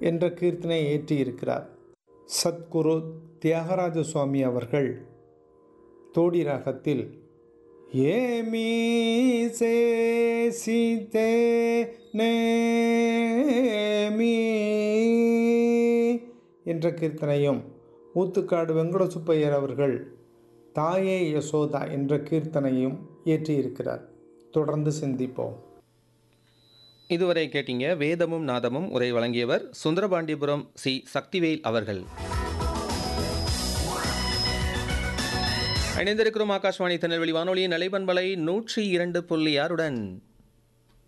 என்ற கீர்த்தனை இயற்றியிருக்கிறார் சத்குரு தியாகராஜ சுவாமி அவர்கள் தோடி ராகத்தில் ஏமி சேசித்தே நேமி என்ற கீர்த்தனையும் ஊத்துக்காடு வெங்கட சுப்பையர் அவர்கள் தாயே யசோதா என்ற கீர்த்தனையும் இயற்றியிருக்கிறார் தொடர்ந்து சிந்திப்போம் இதுவரை கேட்டீங்க வேதமும் நாதமும் உரை வழங்கியவர் சுந்தரபாண்டியபுரம் சி சக்திவேல் அவர்கள் இணைந்திருக்கிறோம் ஆகாஷ்வாணி திருநெல்வேலி வானொலியின் நிலைபண்பலை நூற்றி இரண்டு புள்ளி ஆறுடன்